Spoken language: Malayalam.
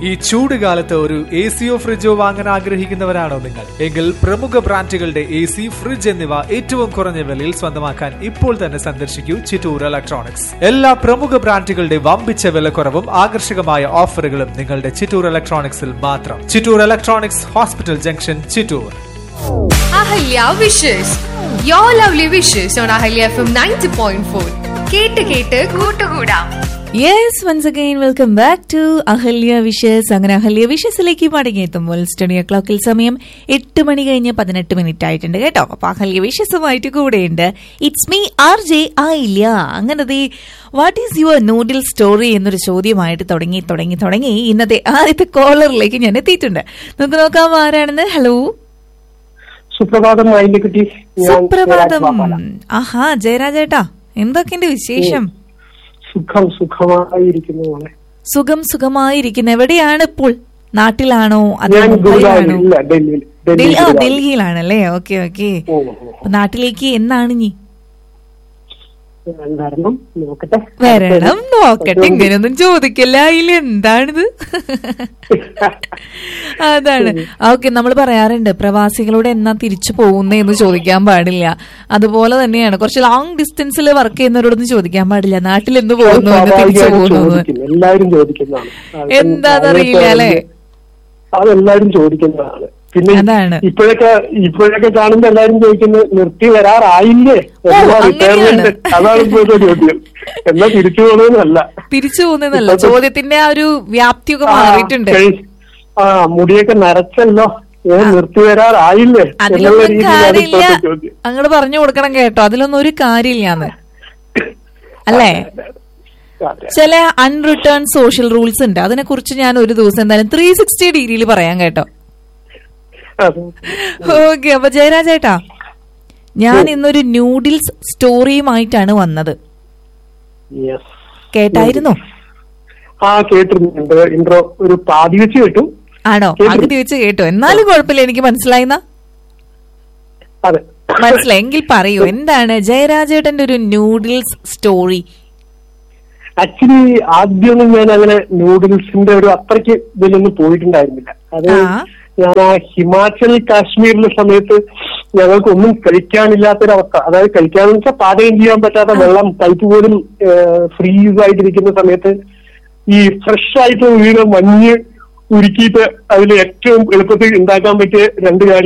ഈ ചൂട് കാലത്ത് ഒരു എ സിയോ ഫ്രിഡ്ജോ വാങ്ങാൻ ആഗ്രഹിക്കുന്നവരാണോ നിങ്ങൾ എങ്കിൽ പ്രമുഖ ബ്രാൻഡുകളുടെ എ സി ഫ്രിഡ്ജ് എന്നിവ ഏറ്റവും കുറഞ്ഞ വിലയിൽ സ്വന്തമാക്കാൻ ഇപ്പോൾ തന്നെ സന്ദർശിക്കൂ ചിറ്റൂർ ഇലക്ട്രോണിക്സ് എല്ലാ പ്രമുഖ ബ്രാൻഡുകളുടെ വമ്പിച്ച വിലക്കുറവും ആകർഷകമായ ഓഫറുകളും നിങ്ങളുടെ ചിറ്റൂർ ഇലക്ട്രോണിക്സിൽ മാത്രം Chittur electronics hospital junction Chittur Ahalya wishes your lovely wishes on Ahalya F M ninety point four കേട്ട് കേട്ട് കൂട്ടുകൂടാം yes once again welcome back to Ahalya wishes അങ്ങനെ അഹല്യ വിഷസിലേക്ക് മടങ്ങിയെത്തുമ്പോൾ സ്റ്റുഡിയോ ക്ലോക്കിൽ സമയം എട്ട് മണി കഴിഞ്ഞ് പതിനെട്ട് മിനിറ്റ് ആയിട്ടുണ്ട് കേട്ടോ അപ്പൊ അഹല്യ വിഷസുമായിട്ട് കൂടെയുണ്ട് ഇറ്റ്സ് മീ ആർ ജെ ആയില്ല അങ്ങനത്തെ what is your noodle story എന്നൊരു ചോദ്യമായിട്ട് തുടങ്ങി തുടങ്ങി തുടങ്ങി ഇന്നത്തെ ആദ്യത്തെ കോളറിലേക്ക് ഞാൻ എത്തിയിട്ടുണ്ട് നമുക്ക് നോക്കാം ആരാണെന്ന് ഹലോ സുപ്രഭാതം മൈലിക്കുട്ടി സുപ്രഭാതം ആഹാ ജയരാജേട്ടാ എന്തൊക്കെയുണ്ട് വിശേഷം സുഖം സുഖമായിരിക്കുന്നു മോളെ സുഖം സുഖമായിരിക്കുന്നു എവിടെയാണ് ഇപ്പോൾ നാട്ടിലാണോ അതോ ഞാൻ ഗുരുവായൂർ മുംബൈയിലാണോ ഇല്ല ഡൽഹിയിൽ ഡൽഹി- ഡൽഹിയിൽ ആ, ഗുരുവായൂർ. ഡൽഹിയിലാണല്ലേ ഓക്കെ ഓക്കെ ഓ, ഓ, അപ്പൊ നാട്ടിലേക്ക് എന്നാണ് ഇനി ഓ. വരണം നോക്കട്ടെ വരണം നോക്കട്ടെ ഇങ്ങനെയൊന്നും ചോദിക്കല്ല അതിൽ എന്താണിത് അതാണ് ഓക്കെ നമ്മൾ പറയാറുണ്ട് പ്രവാസികളോട് എന്നാ തിരിച്ചു പോകുന്നേ എന്ന് ചോദിക്കാൻ പാടില്ല അതുപോലെ തന്നെയാണ് കുറച്ച് ലോങ് ഡിസ്റ്റൻസിൽ വർക്ക് ചെയ്യുന്നവരോടൊന്നും ചോദിക്കാൻ പാടില്ല നാട്ടിൽ എന്ന് അത് പോകുന്നു എന്ന് തിരിച്ചു സ്വാഭാവികമായിട്ട് പോകുന്നു ചോദിക്കും എല്ലാവരും ചോദിക്കുന്നതാണ് അത് എന്താന്നറിയില്ല അല്ലേ? അതെല്ലാരും ചോദിക്കുന്നതാണ് പിന്നെ അതാണ്. ഇപ്പോഴൊക്കെ ഇപ്പോഴൊക്കെ കാണുമ്പോ എല്ലാരും ചോദിക്കുന്നത് നിർത്തി വരാറായില്ലേ എന്നാ റിട്ടയർമെന്റ് അങ്ങനെയാണ്. അതാണ് ഇപ്പോഴത്തെ ചോദ്യം എന്നാ തിരിച്ചു പോകണമെന്നല്ല തിരിച്ചു പോകുന്നതല്ല ഇപ്പോഴത്തെ- ചോദ്യത്തിന്റെ ആ ഒരു വ്യാപ്തിയൊക്കെ ആ, മാറിയിട്ടുണ്ട് കഴി- ആ മുടിയൊക്കെ നരച്ചല്ലോ ഏ നിർത്തി വരാറായില്ലേ എന്നുള്ള അതിലൊന്നും രീതിയിലാണ് കാര്യമില്ല ഇപ്പോഴത്തെ ചോദ്യം അങ്ങോട്ട് പറഞ്ഞു കൊടുക്കണം കേട്ടോ അതിലൊന്നും ഒരു കാര്യമില്ലാന്ന് അല്ലേ അതെ. ചില അൺറിട്ടേൺ സോഷ്യൽ റൂൾസ് ഉണ്ട് അതിനെ കുറിച്ച് ഞാൻ ഒരു ദിവസം എന്തായാലും ത്രീ സിക്സ്റ്റി ഡിഗ്രിയിൽ പറയാം കേട്ടോ അതെ. ഓക്കെ അപ്പൊ ജയരാജേട്ടാ ഞാൻ ഇന്നൊരു ന്യൂഡിൽസ് സ്റ്റോറിയുമായിട്ടാണ് വന്നത് Yes. കേട്ടായിരുന്നോ ആ കേട്ടിരുന്നുണ്ട് ഇൻട്രോ ഒരു പാതി വെച്ച് കേട്ടു ആണോ കേട്ടു. പകുതി വെച്ച് കേട്ടോ എന്നാലും കുഴപ്പമില്ല എനിക്ക് മനസ്സിലായിന്നാ അതെ മനസ്സിലായി എങ്കിൽ പറയൂ എന്താണ് ജയരാജേട്ടന്റെ ഒരു ന്യൂഡിൽസ് സ്റ്റോറി ആക്ച്വലി ആദ്യമൊന്നും ഞാൻ അങ്ങനെ നൂഡിൽസിന്റെ ഒരു അത്രയ്ക്ക് ഇതിലൊന്നും പോയിട്ടുണ്ടായിരുന്നില്ല അത് ആ. ഞാൻ ആ ഹിമാചൽ കാശ്മീരിലെ സമയത്ത് ഞങ്ങൾക്ക് ഒന്നും കഴിക്കാനില്ലാത്തൊരവസ്ഥ അതായത് കഴിക്കാന്ന് വെച്ചാൽ പാചകം ചെയ്യാൻ പറ്റാത്ത വെള്ളം പൈപ്പ് പോലും ഫ്രീസ് ആയിട്ടിരിക്കുന്ന സമയത്ത് ഈ ഫ്രഷ് ആയിട്ട് വീണ് മഞ്ഞ് ഉരുക്കിയിട്ട് അതിൽ ഏറ്റവും എളുപ്പത്തിൽ ഉണ്ടാക്കാൻ പറ്റിയ രണ്ട് കാര്യം